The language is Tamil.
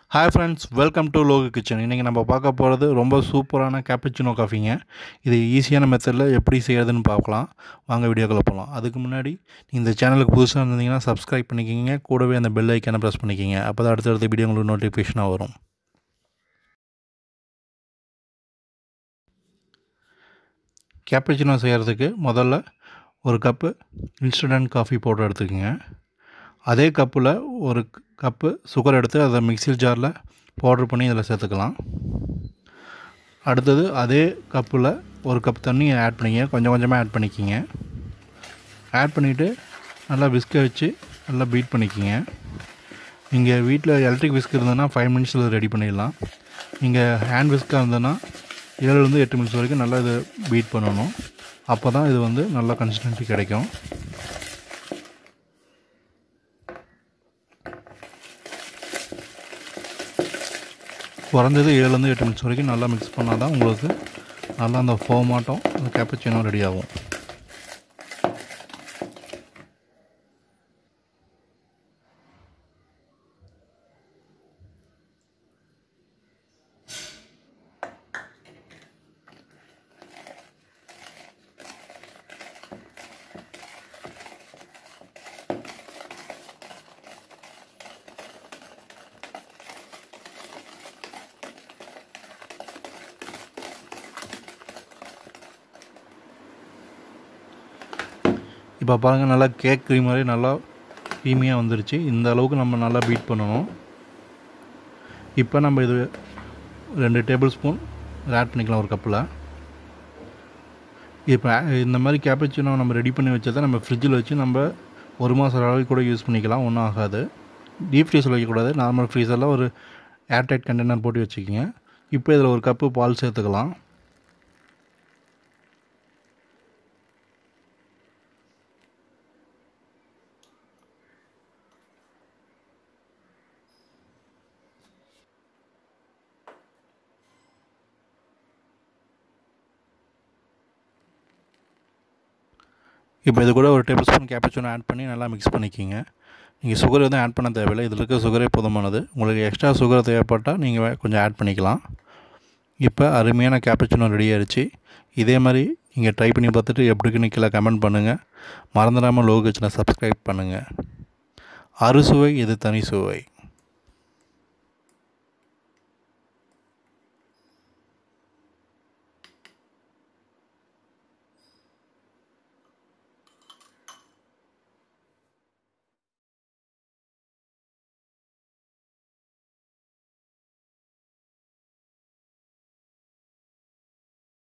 hi friends welcome to Logu kitchen இன்றைக்கி நம்ம பார்க்க போகிறது ரொம்ப சூப்பரான கேப்பச்சினோ காஃபிங்க இது ஈஸியான மெத்தடில் எப்படி செய்கிறதுன்னு பார்க்கலாம் வாங்க வீடியோக்குள்ளே போகலாம் அதுக்கு முன்னாடி இந்த சேனலுக்கு புதுசாக இருந்தீங்கன்னா சப்ஸ்கிரைப் பண்ணிக்கிங்க கூடவே அந்த பெல் ஐக்கானை ப்ரெஸ் பண்ணிக்கிங்க அப்போ தான் அடுத்தடுத்த வீடியோ உங்களுக்கு நோட்டிஃபிகேஷனாக வரும் கேப்பச்சினோ செய்கிறதுக்கு முதல்ல ஒரு கப்பு இன்ஸ்டன்ட் காஃபி பவுடர் எடுத்துக்கோங்க அதே கப்பில் ஒரு கப்பு சுகர் எடுத்து அதை மிக்சில் ஜாரில் பவுட்ரு பண்ணி இதில் சேர்த்துக்கலாம் அடுத்தது அதே கப்பில் ஒரு கப் தண்ணி ஆட் பண்ணிங்க கொஞ்சம் கொஞ்சமாக ஆட் பண்ணிக்கிங்க ஆட் பண்ணிவிட்டு நல்லா விஸ்கை வச்சு நல்லா பீட் பண்ணிக்கிங்க நீங்கள் வீட்டில் எலக்ட்ரிக் விஸ்க் இருந்ததுன்னா ஃபைவ் மினிட்ஸில் ரெடி பண்ணிடலாம் நீங்கள் ஹேண்ட் விஸ்காக இருந்ததுன்னா ஏழுலேருந்து எட்டு மினிட்ஸ் வரைக்கும் நல்லா இதை பீட் பண்ணணும் அப்போ தான் இது வந்து நல்லா கன்சிஸ்டன்சி கிடைக்கும் குறைஞ்சது ஏழுலேருந்து எட்டு மினிட்ஸ் வரைக்கும் நல்லா மிக்ஸ் பண்ணால் தான் உங்களுக்கு நல்லா அந்த ஃபோமாட்டம் அந்த கேப்பச்சினோ ரெடி ஆகும் இப்போ பாருங்கள் நல்லா கேக் க்ரீம் மாதிரி நல்லா க்ரீமியாக வந்துருச்சு இந்த அளவுக்கு நம்ம நல்லா பீட் பண்ணணும் இப்போ நம்ம இது ரெண்டு டேபிள் ஸ்பூன் ஆட் பண்ணிக்கலாம் ஒரு கப்பில் இப்போ இந்த மாதிரி கேப்பச்சினோ நம்ம ரெடி பண்ணி வச்சதை நம்ம ஃப்ரிட்ஜில் வச்சு நம்ம ஒரு மாதம் அளவுக்கு கூட யூஸ் பண்ணிக்கலாம் ஒன்றும் ஆகாது டீப் ஃப்ரீஸில் வைக்கக்கூடாது நார்மல் ஃப்ரீசரில் ஒரு ஏர்டைட் கண்டெய்னர் போட்டு வச்சுக்கிங்க இப்போ இதில் ஒரு கப்பு பால் சேர்த்துக்கலாம் இப்போ இது கூட ஒரு டேபிள் ஸ்பூன் கேப்பச்சூன் ஆட் பண்ணி நல்லா மிக்ஸ் பண்ணிக்கிங்க நீங்கள் சுகர் எதுவும் ஆட் பண்ண தேவையில்லை இதில் இருக்க சுகரே போதுமானது உங்களுக்கு எக்ஸ்ட்ரா சுகர் தேவைப்பட்டால் நீங்கள் கொஞ்சம் ஆட் பண்ணிக்கலாம் இப்போ அருமையான கேப்பச்சினோ ரெடி ஆயிடுச்சு இதே மாதிரி நீங்கள் ட்ரை பண்ணி பார்த்துட்டு எப்படிக்குன்னு கீழே கமெண்ட் பண்ணுங்கள் மறந்துடாமல் லோகச்சனை சப்ஸ்கிரைப் பண்ணுங்கள் அறுசுவை இது தனி சுவை